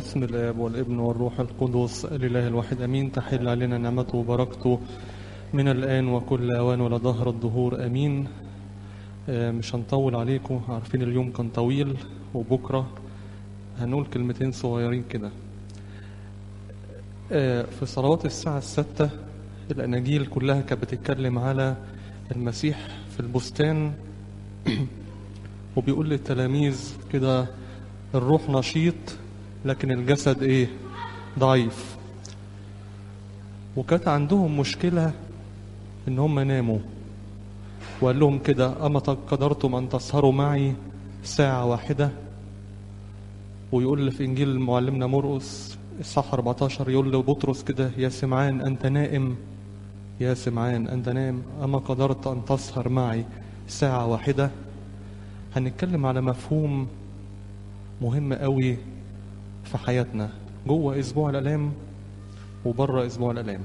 باسم الآب والابن والروح القدس الإله الواحد أمين تحل علينا نعمته وبركته من الآن وكل أوان ولا ظهر الدهور أمين آه، مش هنطول عليكم عارفين اليوم كان طويل وبكرة هنقول كلمتين صغيرين كده آه، في صلوات الساعة الستة الأناجيل كلها كانت بتتكلم على المسيح في البستان وبيقول للتلاميذ كده الروح نشيط لكن الجسد ايه ضعيف وكانت عندهم مشكلة ان هم ناموا وقال لهم كده أما قدرتم أن تسهروا معي ساعة واحدة ويقول في إنجيل معلمنا مرقس الصح 14 يقول لبطرس كده يا سمعان أنت نائم يا سمعان أنت نائم أما قدرت أن تسهر معي ساعة واحدة هنتكلم على مفهوم مهم قوي في حياتنا جوه اسبوع الالام وبره اسبوع الالام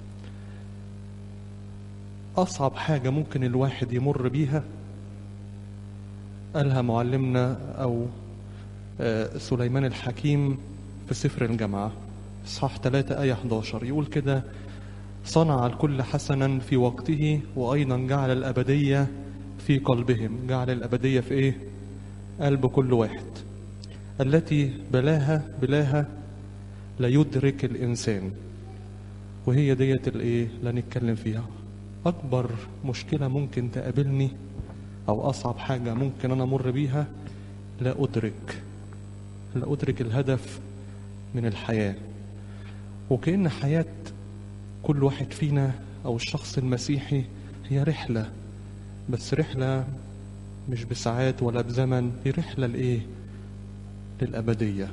اصعب حاجه ممكن الواحد يمر بيها قالها معلمنا او آه، سليمان الحكيم في سفر الجامعه اصحاح 3 ايه 11 يقول كده صنع الكل حسنا في وقته وايضا جعل الابديه في قلبهم جعل الابديه في ايه قلب كل واحد التي بلاها بلاها لا يدرك الإنسان وهي ديت الإيه اللي نتكلم فيها أكبر مشكلة ممكن تقابلني أو أصعب حاجة ممكن أنا أمر بيها لا أدرك لا أدرك الهدف من الحياة وكأن حياة كل واحد فينا أو الشخص المسيحي هي رحلة بس رحلة مش بساعات ولا بزمن دي رحلة لإيه للأبدية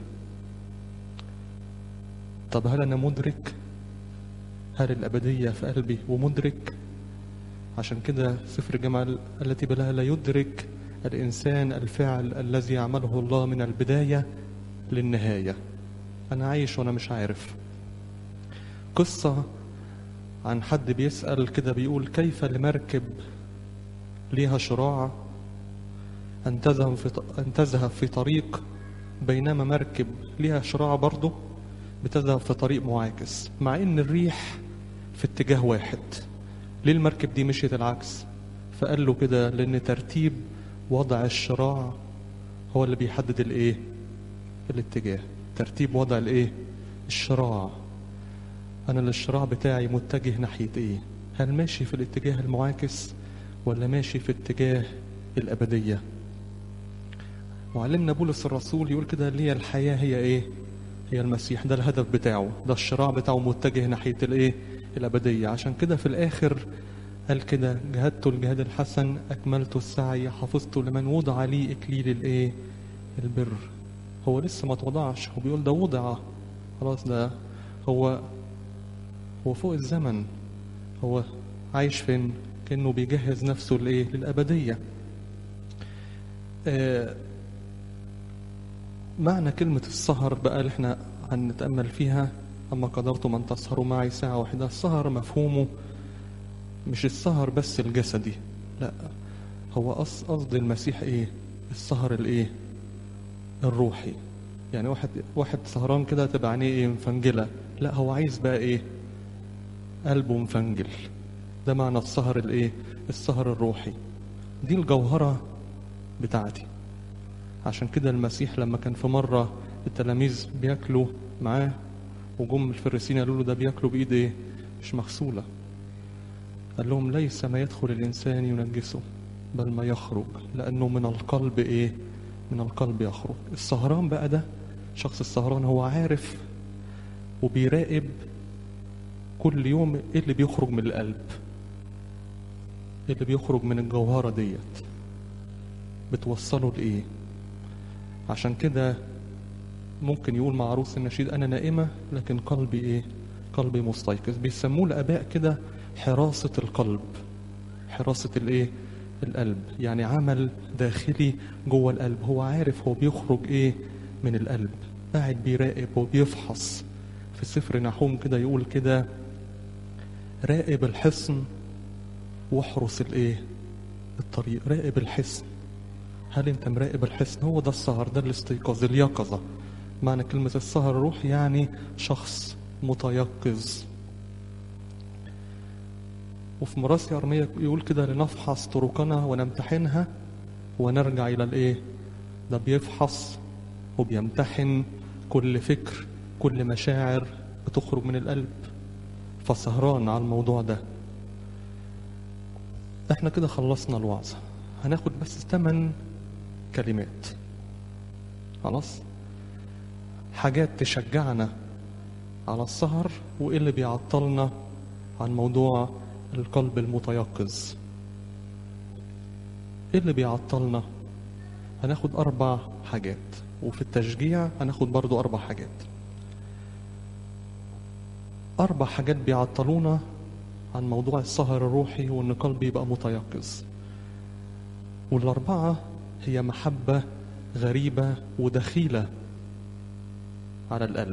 طب هل أنا مدرك هل الأبدية في قلبي ومدرك عشان كده سفر الجمال التي بلاها لا يدرك الإنسان الفعل الذي يعمله الله من البداية للنهاية أنا عايش وأنا مش عارف قصة عن حد بيسأل كده بيقول كيف لمركب ليها شراع أن تذهب في أن تذهب في طريق بينما مركب ليها شراع برضه بتذهب في طريق معاكس مع ان الريح في اتجاه واحد ليه المركب دي مشيت العكس فقال له كده لان ترتيب وضع الشراع هو اللي بيحدد الايه الاتجاه ترتيب وضع الايه الشراع انا الشراع بتاعي متجه ناحيه ايه هل ماشي في الاتجاه المعاكس ولا ماشي في اتجاه الابديه معلمنا بولس الرسول يقول كده ليه الحياة هي ايه هي المسيح ده الهدف بتاعه ده الشراع بتاعه متجه ناحية الايه الأبدية عشان كده في الآخر قال كده جهدت الجهاد الحسن أكملت السعي حفظت لمن وضع لي إكليل الايه البر هو لسه ما اتوضعش هو بيقول ده وضع خلاص ده هو هو فوق الزمن هو عايش فين كأنه بيجهز نفسه لإيه للأبدية آه معنى كلمة السهر بقى اللي احنا هنتأمل فيها أما قدرتم أن تسهروا معي ساعة واحدة السهر مفهومه مش السهر بس الجسدي لا هو قص- قصد المسيح ايه السهر الايه الروحي يعني واحد واحد سهران كده تبقى عينيه ايه مفنجلة لا هو عايز بقى ايه قلبه مفنجل ده معنى السهر الايه السهر الروحي دي الجوهرة بتاعتي عشان كده المسيح لما كان في مرة التلاميذ بياكلوا معاه وجم الفريسين قالوا له ده بياكلوا بإيد إيه؟ مش مغسولة قال لهم ليس ما يدخل الإنسان ينجسه بل ما يخرج لأنه من القلب إيه؟ من القلب يخرج السهران بقى ده شخص السهران هو عارف وبيراقب كل يوم إيه اللي بيخرج من القلب إيه اللي بيخرج من الجوهرة ديت بتوصله لإيه عشان كده ممكن يقول مع عروس النشيد أنا نائمة لكن قلبي إيه قلبي مستيقظ بيسموه الآباء كده حراسة القلب حراسة الإيه القلب يعني عمل داخلي جوه القلب هو عارف هو بيخرج إيه من القلب قاعد بيراقب وبيفحص في سفر نحوم كده يقول كده راقب الحصن واحرس الايه الطريق راقب الحصن هل انت مراقب الحصن هو ده السهر ده الاستيقاظ اليقظة معنى كلمة السهر الروحي يعني شخص متيقظ وفي مراسي أرمية يقول كده لنفحص طرقنا ونمتحنها ونرجع إلى الإيه ده بيفحص وبيمتحن كل فكر كل مشاعر بتخرج من القلب فسهران على الموضوع ده احنا كده خلصنا الوعظة هناخد بس ثمان كلمات خلاص حاجات تشجعنا على السهر وايه اللي بيعطلنا عن موضوع القلب المتيقظ ايه اللي بيعطلنا هناخد اربع حاجات وفي التشجيع هناخد برضو اربع حاجات اربع حاجات بيعطلونا عن موضوع السهر الروحي وان قلبي يبقى متيقظ والاربعه هي محبه غريبه ودخيله على القلب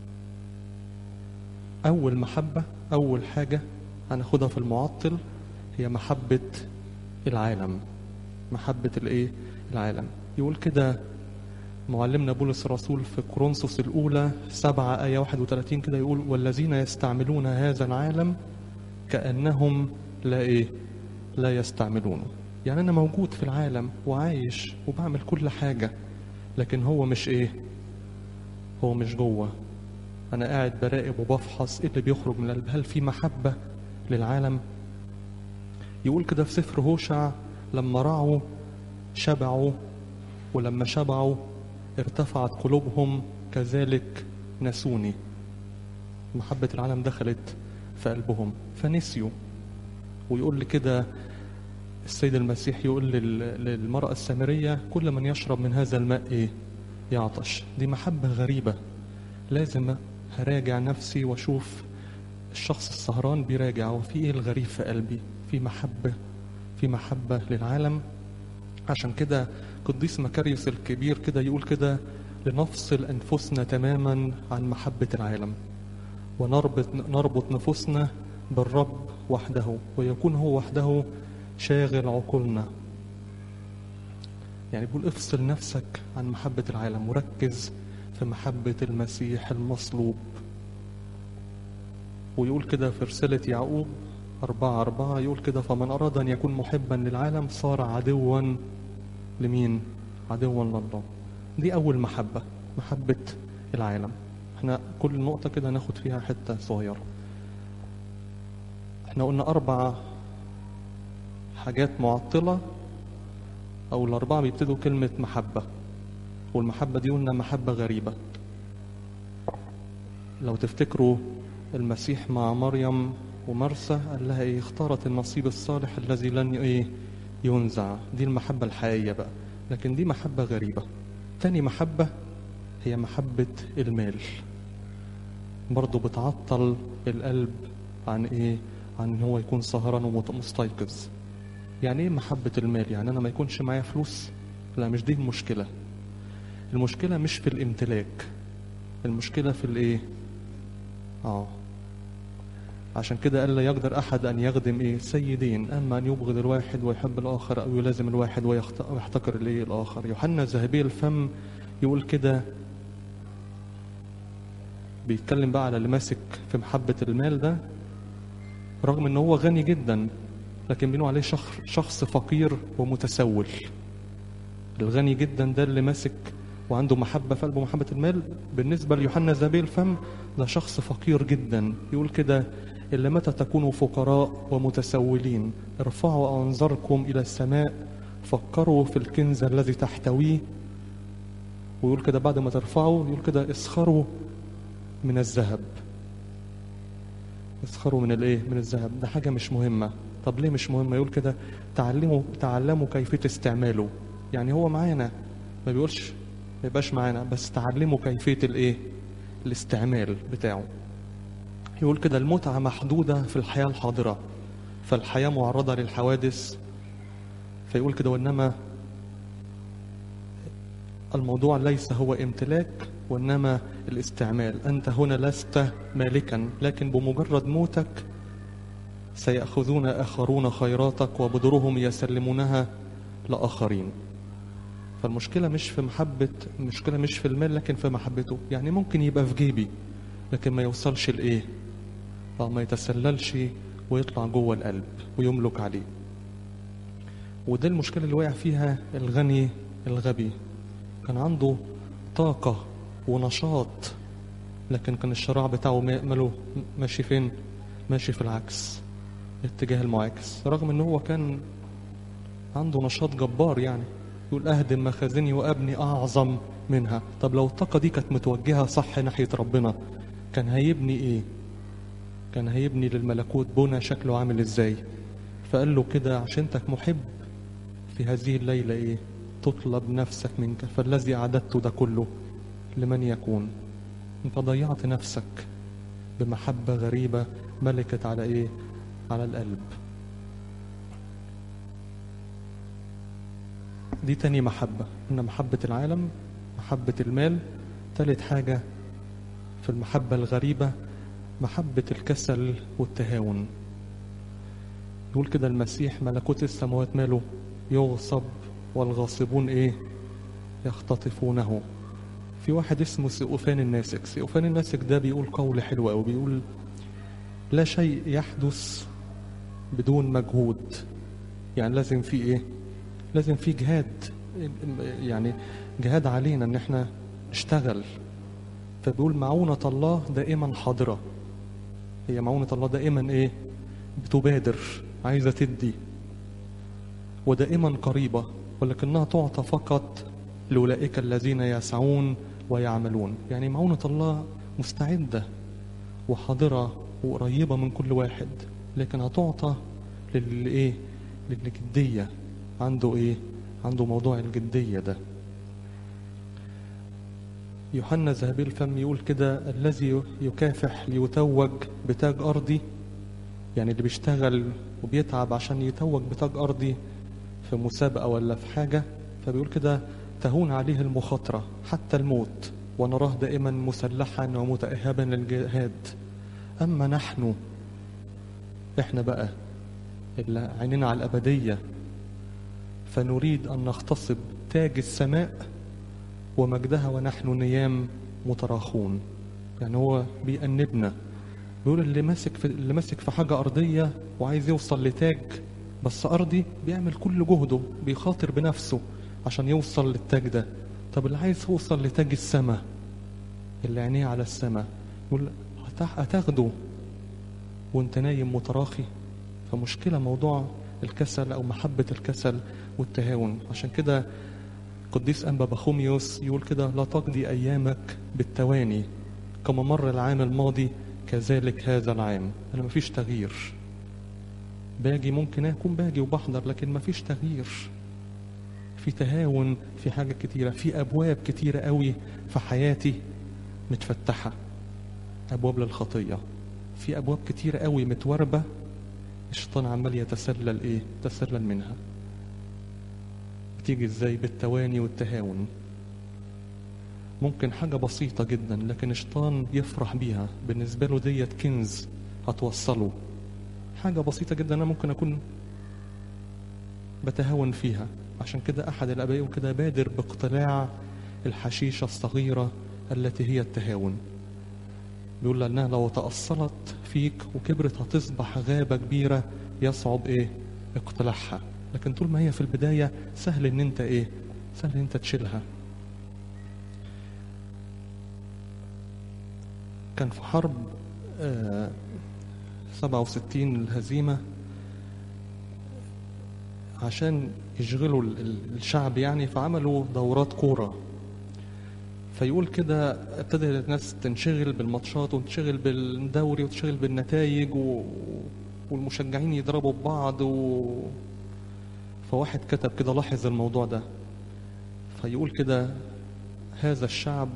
اول محبه اول حاجه هناخدها في المعطل هي محبه العالم محبه الايه العالم يقول كده معلمنا بولس الرسول في كورنثوس الأولى سبعة آية 31 كده يقول والذين يستعملون هذا العالم كأنهم لا إيه لا يستعملونه يعني أنا موجود في العالم وعايش وبعمل كل حاجة لكن هو مش إيه هو مش جوه أنا قاعد براقب وبفحص إيه اللي بيخرج من القلب هل في محبة للعالم يقول كده في سفر هوشع لما رعوا شبعوا ولما شبعوا ارتفعت قلوبهم كذلك نسوني محبة العالم دخلت في قلبهم فنسيوا ويقول لي كده السيد المسيح يقول لل- للمرأة السامرية كل من يشرب من هذا الماء ايه يعطش دي محبة غريبة لازم هراجع نفسي واشوف الشخص السهران بيراجع وفي ايه الغريب في قلبي في محبة في محبة للعالم عشان كده قديس مكاريوس الكبير كده يقول كده لنفصل أنفسنا تماما عن محبة العالم ونربط نربط نفوسنا بالرب وحده ويكون هو وحده شاغل عقولنا يعني بيقول افصل نفسك عن محبة العالم وركز في محبة المسيح المصلوب ويقول كده في رسالة يعقوب أربعة أربعة يقول كده فمن أراد أن يكون محبا للعالم صار عدوا لمين؟ عدوا لله دي أول محبة محبة العالم احنا كل نقطة كده ناخد فيها حتة صغيرة احنا قلنا أربع حاجات معطلة أو الأربعة بيبتدوا كلمة محبة والمحبة دي قلنا محبة غريبة لو تفتكروا المسيح مع مريم ومرسى قال لها ايه اختارت النصيب الصالح الذي لن ايه ينزع دي المحبة الحقيقية بقى لكن دي محبة غريبة تاني محبة هي محبة المال برضه بتعطل القلب عن ايه عن ان هو يكون سهران ومستيقظ يعني ايه محبة المال يعني انا ما يكونش معايا فلوس لا مش دي المشكلة المشكلة مش في الامتلاك المشكلة في الايه اه عشان كده قال لا يقدر احد ان يخدم ايه سيدين اما ان يبغض الواحد ويحب الاخر او يلازم الواحد ويخت- ويحتقر الايه الاخر يوحنا ذهبي الفم يقول كده بيتكلم بقى على اللي ماسك في محبة المال ده رغم ان هو غني جدا لكن بينه عليه شخص شخص فقير ومتسول الغني جدا ده اللي ماسك وعنده محبة في قلبه محبة المال بالنسبة ليوحنا ذهبي الفم ده شخص فقير جدا يقول كده إلا متى تكونوا فقراء ومتسولين ارفعوا أنظاركم إلى السماء فكروا في الكنز الذي تحتويه ويقول كده بعد ما ترفعوا يقول كده اسخروا من الذهب اسخروا من الايه من الذهب ده حاجة مش مهمة طب ليه مش مهمة يقول كده تعلموا تعلموا كيفية استعماله يعني هو معانا ما بيقولش ما يبقاش معانا بس تعلموا كيفية الايه الاستعمال بتاعه يقول كده المتعة محدودة في الحياة الحاضرة فالحياة معرضة للحوادث فيقول كده وإنما الموضوع ليس هو امتلاك وإنما الاستعمال أنت هنا لست مالكا لكن بمجرد موتك سيأخذون آخرون خيراتك وبدرهم يسلمونها لآخرين فالمشكلة مش في محبة المشكلة مش في المال لكن في محبته يعني ممكن يبقى في جيبي لكن ما يوصلش لإيه أو ما يتسللش ويطلع جوه القلب ويملك عليه وده المشكلة اللي وقع فيها الغني الغبي كان عنده طاقة ونشاط لكن كان الشراع بتاعه ماله ماشي فين ماشي في العكس الاتجاه المعاكس رغم ان هو كان عنده نشاط جبار يعني يقول اهدم مخازني وابني اعظم منها طب لو الطاقة دي كانت متوجهة صح ناحية ربنا كان هيبني ايه كان هيبني للملكوت بنى شكله عامل ازاي فقال له كده عشان انت محب في هذه الليلة ايه تطلب نفسك منك فالذي أعددته ده كله لمن يكون انت ضيعت نفسك بمحبة غريبة ملكت على ايه على القلب دي تاني محبة ان محبة العالم محبة المال تالت حاجة في المحبة الغريبة محبة الكسل والتهاون يقول كده المسيح ملكوت السماوات ماله يغصب والغاصبون ايه يختطفونه في واحد اسمه سيوفان الناسك سيوفان الناسك ده بيقول قول حلو قوي بيقول لا شيء يحدث بدون مجهود يعني لازم في ايه لازم في جهاد يعني جهاد علينا ان احنا نشتغل فبيقول معونة الله دائما حاضرة هي معونة الله دائما ايه بتبادر عايزة تدي ودائما قريبة ولكنها تعطى فقط لأولئك الذين يسعون ويعملون يعني معونة الله مستعدة وحاضرة وقريبة من كل واحد لكن هتعطى للي ايه للجدية عنده ايه عنده موضوع الجدية ده يوحنا ذهبي الفم يقول كده الذي يكافح ليتوج بتاج أرضي يعني اللي بيشتغل وبيتعب عشان يتوج بتاج أرضي في مسابقة ولا في حاجة فبيقول كده تهون عليه المخاطرة حتى الموت ونراه دائما مسلحا ومتأهبا للجهاد أما نحن إحنا بقى اللي عيننا على الأبدية فنريد أن نغتصب تاج السماء ومجدها ونحن نيام متراخون يعني هو بيأنبنا بيقول اللي ماسك في اللي ماسك في حاجة أرضية وعايز يوصل لتاج بس أرضي بيعمل كل جهده بيخاطر بنفسه عشان يوصل للتاج ده طب اللي عايز يوصل لتاج السماء اللي عينيه على السماء يقول هتاخده وانت نايم متراخي فمشكلة موضوع الكسل أو محبة الكسل والتهاون عشان كده قديس أنبا بخوميوس يقول كده لا تقضي أيامك بالتواني كما مر العام الماضي كذلك هذا العام أنا مفيش تغيير باجي ممكن أكون باجي وبحضر لكن مفيش تغيير في تهاون في حاجة كتيرة في أبواب كتيرة قوي في حياتي متفتحة أبواب للخطية في أبواب كتيرة قوي متوربة الشيطان عمال يتسلل إيه يتسلل منها بتيجي إزاي بالتواني والتهاون ممكن حاجة بسيطة جدا لكن الشيطان يفرح بيها بالنسبة له ديت كنز هتوصله حاجة بسيطة جدا أنا ممكن أكون بتهاون فيها عشان كده أحد الآباء يقول كده بادر باقتلاع الحشيشة الصغيرة التي هي التهاون بيقول لأنها لو تأصلت فيك وكبرت هتصبح غابة كبيرة يصعب إيه اقتلاعها لكن طول ما هي في البداية سهل إن أنت إيه سهل إن أنت تشيلها كان في حرب آه 67 الهزيمة عشان يشغلوا الشعب يعني فعملوا دورات كورة فيقول كده ابتدى الناس تنشغل بالماتشات وتنشغل بالدوري وتنشغل بالنتائج و... والمشجعين يضربوا ببعض و... فواحد كتب كده لاحظ الموضوع ده فيقول كده هذا الشعب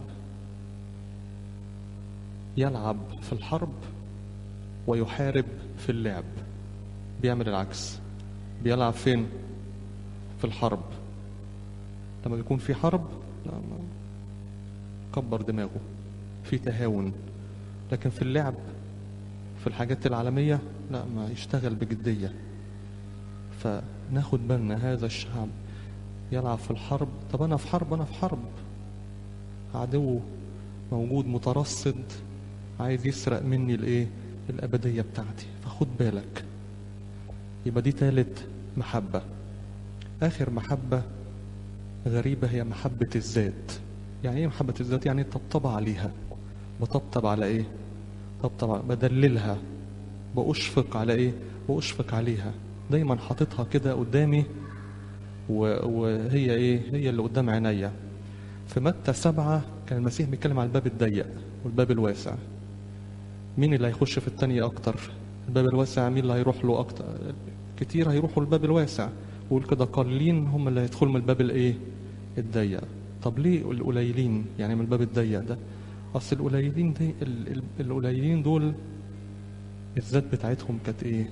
يلعب في الحرب ويحارب في اللعب بيعمل العكس بيلعب فين في الحرب لما بيكون في حرب لا ما كبر دماغه في تهاون لكن في اللعب في الحاجات العالمية لا ما يشتغل بجدية فناخد بالنا هذا الشعب يلعب في الحرب طب انا في حرب انا في حرب عدو موجود مترصد عايز يسرق مني الايه الابديه بتاعتي فخد بالك يبقى دي تالت محبه اخر محبه غريبه هي محبه الذات يعني ايه محبه الذات يعني طبطب عليها بطبطب على ايه طبطب على- بدللها بأشفق على ايه بأشفق عليها دايما حاططها كده قدامي و- وهي ايه هي اللي قدام عينيا في متى سبعة كان المسيح بيتكلم على الباب الضيق والباب الواسع مين اللي هيخش في التانية أكتر الباب الواسع مين اللي هيروح له أكتر كتير هيروحوا الباب الواسع ويقول كده قليلين هم اللي هيدخلوا من الباب الإيه الضيق طب ليه القليلين يعني من الباب الضيق ده أصل القليلين دي ال- ال- القليلين دول الذات بتاعتهم كانت إيه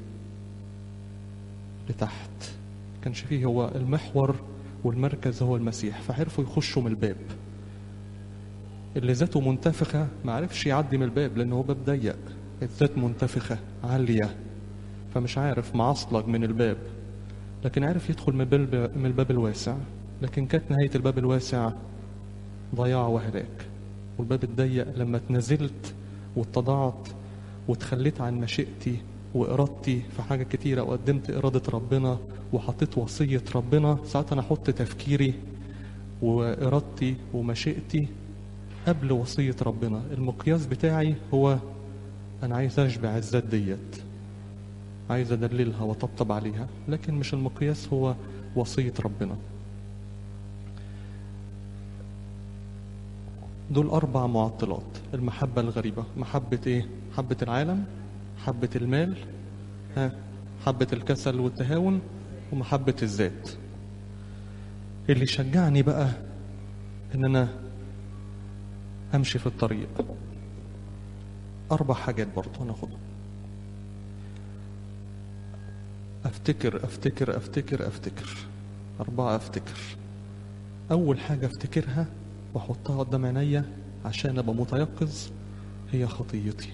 لتحت كانش فيه هو المحور والمركز هو المسيح فعرفوا يخشوا من الباب اللي ذاته منتفخة ما عرفش يعدي من الباب لأنه هو باب ضيق الذات منتفخة عالية فمش عارف معصلج من الباب لكن عرف يدخل من الباب, من الباب الواسع لكن كانت نهاية الباب الواسع ضياع وهلاك والباب الضيق لما اتنزلت واتضعت وتخليت عن مشيئتي وإرادتي في حاجة كتيرة وقدمت إرادة ربنا وحطيت وصية ربنا ساعتها أنا أحط تفكيري وإرادتي ومشيئتي قبل وصية ربنا المقياس بتاعي هو أنا عايز أشبع الذات ديت عايز أدللها وأطبطب عليها لكن مش المقياس هو وصية ربنا دول أربع معطلات المحبة الغريبة محبة إيه؟ محبة العالم محبة المال ها محبة الكسل والتهاون ومحبة الذات اللي شجعني بقى إن أنا امشي في الطريق اربع حاجات برضه هناخدهم افتكر افتكر افتكر افتكر اربعه افتكر اول حاجه افتكرها واحطها قدام عينيا عشان ابقى متيقظ هي خطيتي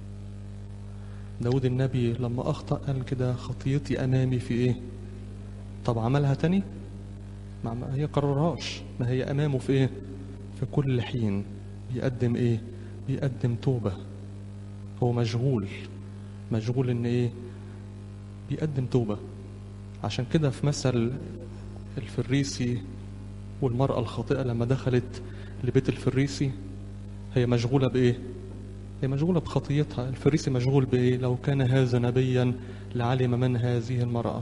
داود النبي لما اخطا قال كده خطيتي امامي في ايه طب عملها تاني ما ما هي قررهاش ما هي امامه في ايه في كل حين بيقدم ايه بيقدم توبة هو مشغول مشغول ان ايه بيقدم توبة عشان كده في مثل الفريسي والمرأة الخاطئة لما دخلت لبيت الفريسي هي مشغولة بإيه؟ هي مشغولة بخطيتها الفريسي مشغول بإيه؟ لو كان هذا نبيا لعلم من هذه المرأة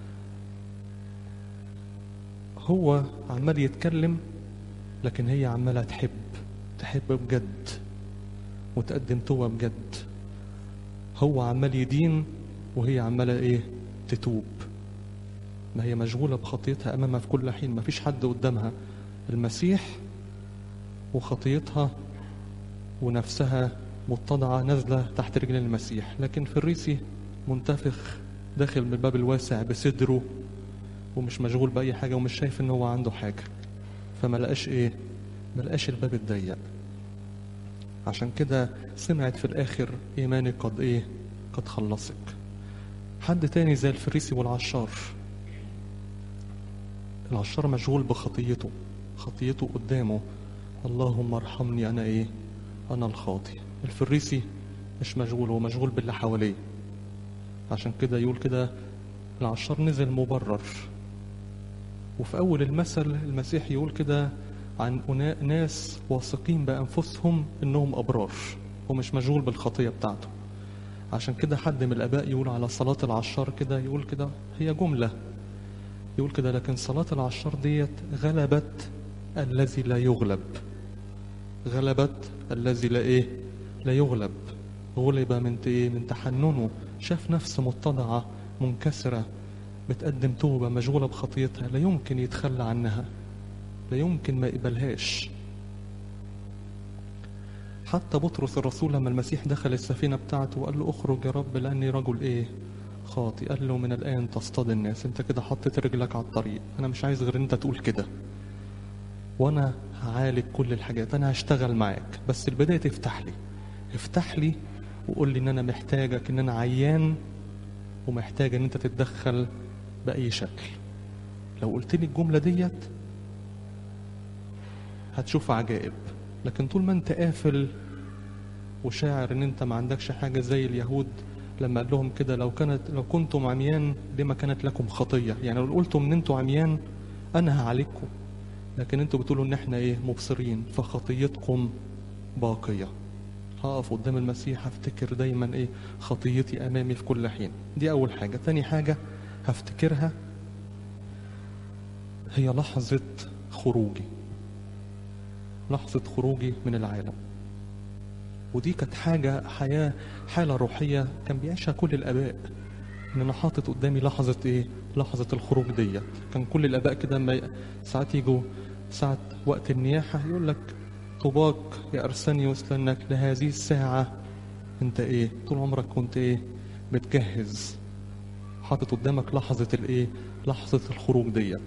هو عمال يتكلم لكن هي عمالة تحب تحب بجد وتقدم توبة بجد هو عمال يدين وهي عمالة ايه تتوب ما هي مشغولة بخطيتها أمامها في كل حين ما فيش حد قدامها المسيح وخطيتها ونفسها متضعة نازلة تحت رجل المسيح لكن في الريسي منتفخ داخل من الباب الواسع بصدره ومش مشغول بأي حاجة ومش شايف إن هو عنده حاجة فما لقاش إيه ما لقاش الباب الضيق عشان كده سمعت في الآخر إيمانك قد إيه قد خلصك حد تاني زي الفريسي والعشار العشار مشغول بخطيته خطيته قدامه اللهم ارحمني أنا إيه أنا الخاطي الفريسي مش مشغول هو مشغول باللي حواليه عشان كده يقول كده العشار نزل مبرر وفي أول المثل المسيح يقول كده عن أنا- ناس واثقين بأنفسهم إنهم أبرار ومش مشغول بالخطية بتاعته عشان كده حد من الآباء يقول على صلاة العشار كده يقول كده هي جملة يقول كده لكن صلاة العشار ديت غلبت الذي لا يغلب غلبت الذي لا ايه لا يغلب غلب من ت- ايه من تحننه شاف نفسه متضعة منكسرة بتقدم توبة مشغولة بخطيتها لا يمكن يتخلى عنها لا يمكن ما يقبلهاش حتى بطرس الرسول لما المسيح دخل السفينة بتاعته وقال له اخرج يا رب لأني رجل ايه خاطي قال له من الآن تصطاد الناس انت كده حطيت رجلك على الطريق انا مش عايز غير انت تقول كده وانا هعالج كل الحاجات انا هشتغل معاك بس البداية تفتح لي افتح لي وقول لي ان انا محتاجك ان انا عيان ومحتاج ان انت تتدخل بأي شكل لو قلت لي الجملة ديت هتشوف عجائب لكن طول ما انت قافل وشاعر ان انت ما عندكش حاجة زي اليهود لما قال لهم كده لو كانت لو كنتم عميان لما كانت لكم خطية يعني لو قلتم ان انتوا عميان انا هعالجكم لكن انتوا بتقولوا ان احنا ايه مبصرين فخطيتكم باقية هقف قدام المسيح هفتكر دايما ايه خطيتي امامي في كل حين دي اول حاجة تاني حاجة هفتكرها هي لحظة خروجي لحظة خروجي من العالم ودي كانت حاجة حياة حالة روحية كان بيعيشها كل الآباء إن أنا حاطط قدامي لحظة إيه؟ لحظة الخروج ديت كان كل الآباء كده ما ساعات يجوا ساعة وقت النياحة يقول لك طوباك يا أرسنيوس لأنك لهذه الساعة أنت إيه؟ طول عمرك كنت إيه؟ بتجهز حاطط قدامك لحظة الإيه؟ لحظة الخروج ديت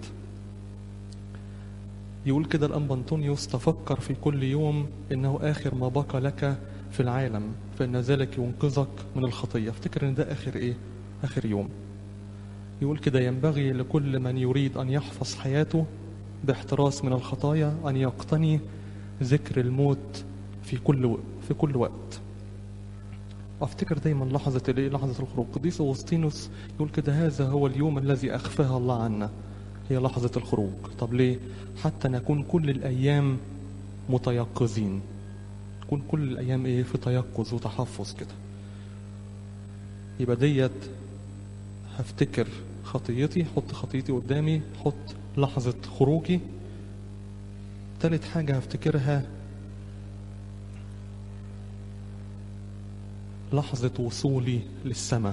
يقول كده الأنبا أنطونيوس تفكر في كل يوم إنه آخر ما بقى لك في العالم فإن ذلك ينقذك من الخطية افتكر إن ده آخر إيه؟ آخر يوم يقول كده ينبغي لكل من يريد أن يحفظ حياته باحتراس من الخطايا أن يقتني ذكر الموت في كل في كل وقت افتكر دايما لحظة الايه لحظة الخروج قديس أغسطينوس يقول كده هذا هو اليوم الذي أخفاها الله عنا هي لحظة الخروج طب ليه حتى نكون كل الأيام متيقظين نكون كل الأيام إيه في تيقظ وتحفظ كده يبقى ديت هفتكر خطيتي حط خطيتي قدامي حط لحظة خروجي تالت حاجة هفتكرها لحظة وصولي للسماء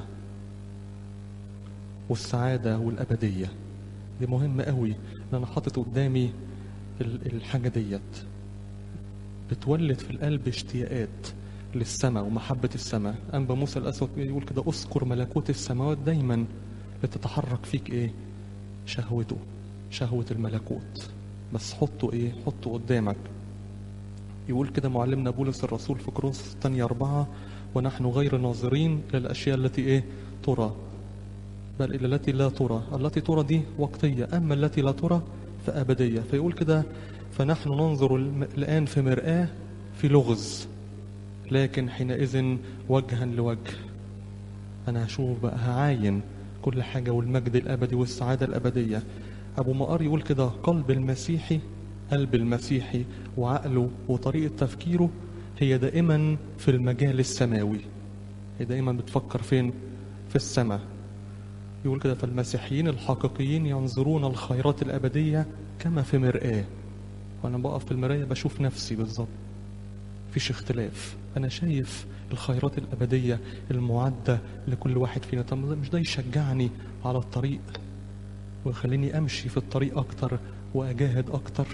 والسعادة والأبدية دي مهمة قوي ان انا حاطط قدامي الحاجة ديت بتولد في القلب اشتياقات للسماء ومحبة السماء أنبا موسى الأسود يقول كده أذكر ملكوت السماوات دايما لتتحرك فيك إيه شهوته شهوة الملكوت بس حطه إيه حطه قدامك يقول كده معلمنا بولس الرسول في كروس الثانية أربعة ونحن غير ناظرين للأشياء التي إيه ترى بل إلى التي لا ترى التي ترى دي وقتية أما التي لا ترى فأبدية فيقول كده فنحن ننظر الآن في مرآة في لغز لكن حينئذ وجها لوجه أنا هشوف بقى هعاين كل حاجة والمجد الأبدي والسعادة الأبدية أبو مقار يقول كده قلب المسيحي قلب المسيحي وعقله وطريقة تفكيره هي دائما في المجال السماوي هي دائما بتفكر فين في السماء يقول كده فالمسيحيين الحقيقيين ينظرون الخيرات الأبدية كما في مرآة وأنا بقف في المراية بشوف نفسي بالظبط مفيش اختلاف أنا شايف الخيرات الأبدية المعدة لكل واحد فينا طب مش ده يشجعني على الطريق ويخليني أمشي في الطريق أكتر وأجاهد أكتر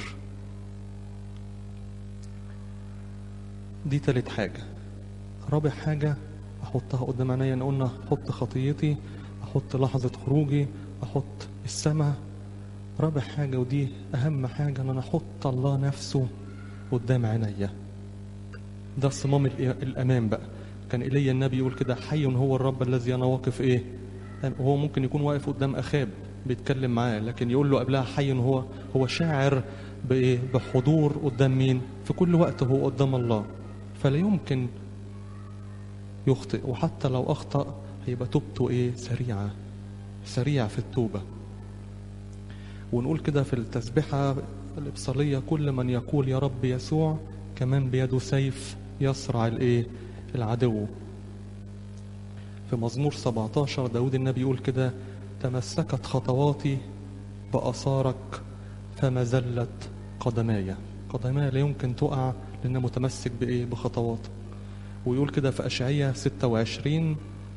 دي تالت حاجة رابع حاجة أحطها قدام عينيا قلنا أحط خطيتي أحط لحظة خروجي أحط السماء رابع حاجة ودي أهم حاجة إن أنا أحط الله نفسه قدام عينيا ده صمام الأمام بقى كان إلي النبي يقول كده حي هو الرب الذي أنا واقف إيه هو ممكن يكون واقف قدام أخاب بيتكلم معاه لكن يقول له قبلها حي هو هو شاعر بإيه بحضور قدام مين في كل وقت هو قدام الله فلا يمكن يخطئ وحتى لو أخطأ هيبقى توبته إيه سريعة سريع في التوبة ونقول كده في التسبيحة الإبصالية كل من يقول يا رب يسوع كمان بيده سيف يصرع الإيه العدو في مزمور 17 داود النبي يقول كده تمسكت خطواتي بأثارك فما زلت قدماي قدماي لا يمكن تقع لأنه متمسك بإيه بخطواته ويقول كده في أشعية 26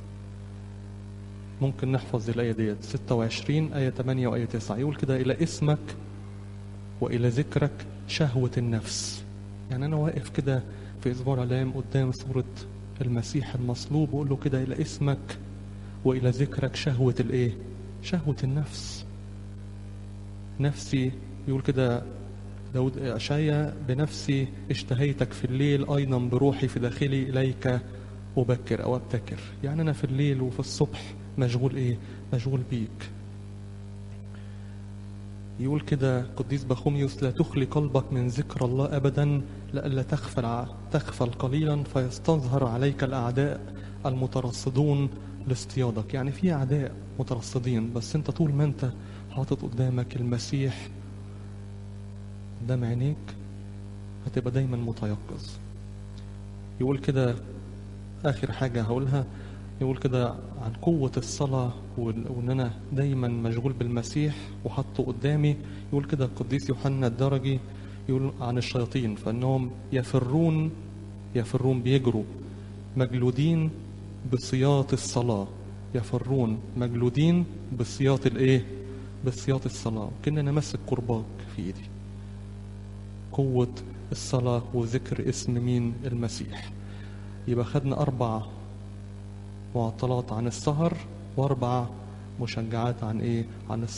ممكن نحفظ الآية ديت 26 آية 8 وآية 9 يقول كده إلى اسمك وإلى ذكرك شهوة النفس يعني أنا واقف كده في أسبوع العلام قدام صورة المسيح المصلوب وأقول له كده إلى اسمك وإلى ذكرك شهوة الإيه؟ شهوة النفس نفسي يقول كده داود أشعيا بنفسي اشتهيتك في الليل أيضا بروحي في داخلي إليك أبكر أو أبتكر يعني أنا في الليل وفي الصبح مشغول إيه مشغول بيك يقول كده قديس بخوميوس لا تخلي قلبك من ذكر الله ابدا لئلا تغفل تغفل قليلا فيستظهر عليك الاعداء المترصدون لاصطيادك يعني في اعداء مترصدين بس انت طول ما انت حاطط قدامك المسيح قدام عينيك هتبقى دايما متيقظ يقول كده اخر حاجه هقولها يقول كده عن قوة الصلاة وإن أنا دايما مشغول بالمسيح وحطه قدامي يقول كده القديس يوحنا الدرجي يقول عن الشياطين فإنهم يفرون يفرون بيجروا مجلودين بسياط الصلاة يفرون مجلودين بسياط الإيه؟ بسياط الصلاة كأن أنا ماسك قرباك في إيدي قوة الصلاة وذكر اسم مين المسيح يبقى خدنا أربع معطلات عن السهر وأربع مشجعات عن إيه عن